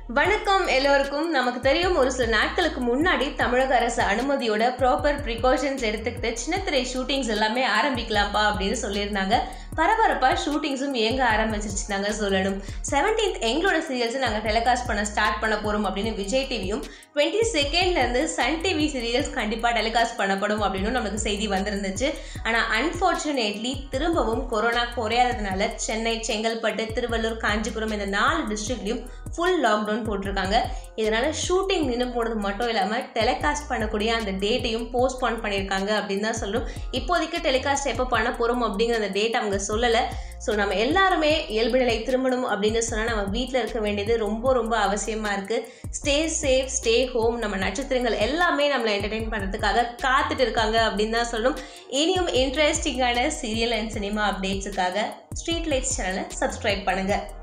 வணக்கம் எல்லோருக்கும் நமக்கு தெரியும் ஒரு சில நாட்களுக்கு முன்னாடி தமிழக அரசு அனுமதியோட ப்ராப்பர் ப்ரிகாஷன்ஸ் எடுத்துக்கிட்டு சின்னத்திரை ஷூட்டிங்ஸ் எல்லாமே ஆரம்பிக்கலாம்ப்பா அப்படின்னு சொல்லியிருந்தாங்க பரபரப்பாக ஷூட்டிங்ஸும் இயங்க ஆரம்பிச்சிருச்சு நாங்கள் சொல்லணும் செவன்டீன்த் எங்களோட சீரியல்ஸை நாங்கள் டெலிகாஸ்ட் பண்ண ஸ்டார்ட் பண்ண போகிறோம் அப்படின்னு விஜய் டிவியும் டுவெண்ட்டி செகண்ட்லேருந்து சன் டிவி சீரியல்ஸ் கண்டிப்பாக டெலிகாஸ்ட் பண்ணப்படும் அப்படின்னு நமக்கு செய்தி வந்திருந்துச்சு ஆனால் அன்ஃபார்ச்சுனேட்லி திரும்பவும் கொரோனா குறையாததுனால சென்னை செங்கல்பட்டு திருவள்ளூர் காஞ்சிபுரம் இந்த நாலு டிஸ்ட்ரிக்ட்லையும் ஃபுல் லாக்டவுன் போட்டிருக்காங்க இதனால ஷூட்டிங் நின்று போனது மட்டும் இல்லாமல் டெலிகாஸ்ட் பண்ணக்கூடிய அந்த டேட்டையும் போஸ்ட்போன் பண்ணியிருக்காங்க அப்படின்னு தான் சொல்லும் இப்போதைக்கு டெலிகாஸ்ட் எப்போ பண்ண போகிறோம் அப்படிங்கிற அந்த டேட் அவங்க சொல்லலை ஸோ நம்ம எல்லாருமே இயல்பு நிலை திரும்பணும் அப்படின்னு சொன்னால் நம்ம வீட்டில் இருக்க வேண்டியது ரொம்ப ரொம்ப அவசியமாக இருக்குது ஸ்டே சேஃப் ஸ்டே ஹோம் நம்ம நட்சத்திரங்கள் எல்லாமே நம்மளை என்டர்டெயின் பண்ணுறதுக்காக காத்துட்டு இருக்காங்க அப்படின்னு தான் சொல்லணும் இனியும் இன்ட்ரெஸ்டிங்கான சீரியல் அண்ட் சினிமா அப்டேட்ஸுக்காக ஸ்ட்ரீட் லைட்ஸ் சேனலை சப்ஸ்கிரைப் பண்ணுங்கள்